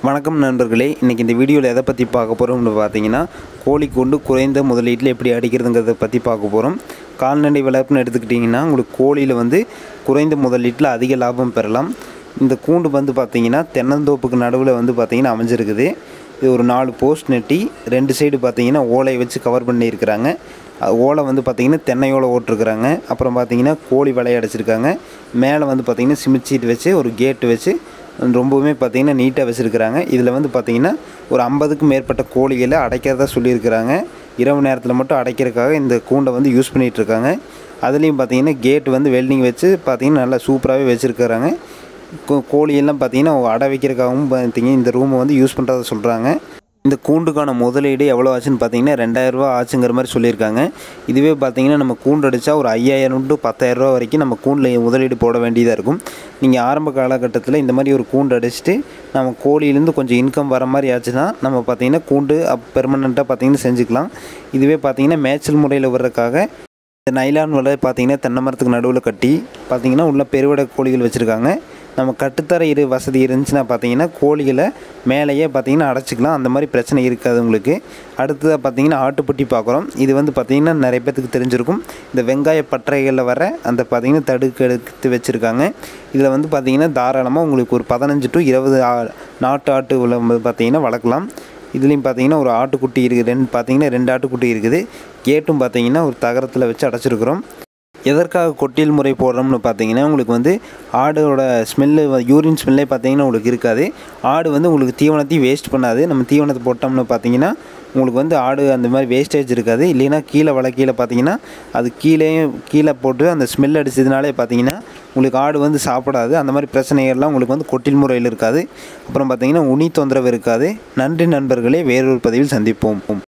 வணக்கம் நண்பர்களே இன்றைக்கி இந்த வீடியோவில் எதை பற்றி பார்க்க போகிறோம்னு பார்த்தீங்கன்னா கோழி கொண்டு குறைந்த முதலீட்டில் எப்படி அடிக்கிறதுங்கிறத பற்றி பார்க்க போகிறோம் கால்நடை வளர்ப்புன்னு எடுத்துக்கிட்டிங்கன்னா உங்களுக்கு கோழியில் வந்து குறைந்த முதலீட்டில் அதிக லாபம் பெறலாம் இந்த கூண்டு வந்து பார்த்தீங்கன்னா தென்னந்தோப்புக்கு நடுவில் வந்து பார்த்தீங்கன்னா அமைஞ்சிருக்குது இது ஒரு நாலு போஸ்ட் நெட்டி ரெண்டு சைடு பார்த்தீங்கன்னா ஓலையை வச்சு கவர் பண்ணியிருக்கிறாங்க அது ஓலை வந்து பார்த்திங்கன்னா தென்னை ஓலை ஓட்டிருக்கிறாங்க அப்புறம் பார்த்தீங்கன்னா கோழி வலையை அடைச்சிருக்காங்க மேலே வந்து பார்த்திங்கன்னா சிமெண்ட் சீட் வச்சு ஒரு கேட்டு வச்சு ரொம்பவுமே பார்த்திங்கன்னா நீட்டாக வச்சுருக்கிறாங்க இதில் வந்து பார்த்திங்கன்னா ஒரு ஐம்பதுக்கும் மேற்பட்ட கோழிகளை அடைக்கிறதா சொல்லியிருக்கிறாங்க இரவு நேரத்தில் மட்டும் அடைக்கிறதுக்காக இந்த கூண்டை வந்து யூஸ் பண்ணிகிட்டு இருக்காங்க அதுலேயும் பார்த்திங்கன்னா கேட் வந்து வெல்டிங் வச்சு பார்த்திங்கன்னா நல்லா சூப்பராகவே வச்சுருக்கிறாங்க கோ- கோழியெல்லாம் பார்த்திங்கன்னா அடை வைக்கிறதுக்காகவும் பார்த்திங்கன்னா இந்த ரூமை வந்து யூஸ் பண்ணுறத சொல்கிறாங்க இந்த கூண்டுக்கான முதலீடு எவ்வளோ ஆச்சுன்னு பார்த்தீங்கன்னா ரெண்டாயிரரூவா ஆச்சுங்கிற மாதிரி சொல்லியிருக்காங்க இதுவே பார்த்தீங்கன்னா நம்ம கூண்டு அடித்தா ஒரு ஐயாயிரம் டு பத்தாயிரரூவா வரைக்கும் நம்ம கூண்டில் முதலீடு போட வேண்டியதாக இருக்கும் நீங்கள் ஆரம்ப காலகட்டத்தில் இந்த மாதிரி ஒரு கூண்டு அடிச்சுட்டு நம்ம கோழியிலேருந்து கொஞ்சம் இன்கம் வர மாதிரி ஆச்சுன்னா நம்ம பார்த்தீங்கன்னா கூண்டு பெர்மனெண்ட்டாக பார்த்தீங்கன்னா செஞ்சுக்கலாம் இதுவே பார்த்தீங்கன்னா மேய்ச்சல் முறையில் வர்றதுக்காக இந்த நைலான் வலை பார்த்தீங்கன்னா தென்னை மரத்துக்கு நடுவில் கட்டி பார்த்தீங்கன்னா உள்ள பெருவிட கோழிகள் வச்சுருக்காங்க நம்ம கட்டுத்தர இரு வசதி இருந்துச்சுன்னா பார்த்தீங்கன்னா கோழிகளை மேலேயே பார்த்தீங்கன்னா அடைச்சிக்கலாம் அந்த மாதிரி பிரச்சனை இருக்காது உங்களுக்கு அடுத்ததாக பார்த்தீங்கன்னா ஆட்டுப்பட்டி பார்க்குறோம் இது வந்து பார்த்தீங்கன்னா நிறைய பேத்துக்கு தெரிஞ்சிருக்கும் இந்த வெங்காய பட்டறைகளில் வர அந்த பார்த்தீங்கன்னா தடுக்கு எடுத்து வச்சுருக்காங்க இதில் வந்து பார்த்தீங்கன்னா தாராளமாக உங்களுக்கு ஒரு பதினஞ்சு டு இருபது ஆ- நாட்டு ஆட்டு உள்ள பார்த்தீங்கன்னா வளர்க்கலாம் இதுலேயும் பார்த்தீங்கன்னா ஒரு ஆட்டுக்குட்டி இருக்குது ரெண்டு பார்த்தீங்கன்னா ரெண்டு ஆட்டுக்குட்டி இருக்குது கேட்டும் பார்த்தீங்கன்னா ஒரு தகரத்தில் வச்சு அடைச்சிருக்கிறோம் எதற்காக கொட்டியல் முறை போடுறோம்னு பார்த்தீங்கன்னா உங்களுக்கு வந்து ஆடோட ஸ்மெல்லு யூரின் ஸ்மெல்லே பார்த்தீங்கன்னா உங்களுக்கு இருக்காது ஆடு வந்து உங்களுக்கு தீவனத்தையும் வேஸ்ட் பண்ணாது நம்ம தீவனத்தை போட்டோம்னு பார்த்தீங்கன்னா உங்களுக்கு வந்து ஆடு அந்த மாதிரி வேஸ்டேஜ் இருக்காது இல்லைன்னா கீழே வளக்கீழே பார்த்தீங்கன்னா அது கீழேயும் கீழே போட்டு அந்த ஸ்மெல் அடிச்சதுனாலே பார்த்தீங்கன்னா உங்களுக்கு ஆடு வந்து சாப்பிடாது அந்த மாதிரி பிரச்சனைகள்லாம் உங்களுக்கு வந்து கொட்டில் முறையில் இருக்காது அப்புறம் பார்த்தீங்கன்னா உனி தொந்தரவு இருக்காது நன்றி நண்பர்களே வேறொரு பதிவில் சந்திப்போம்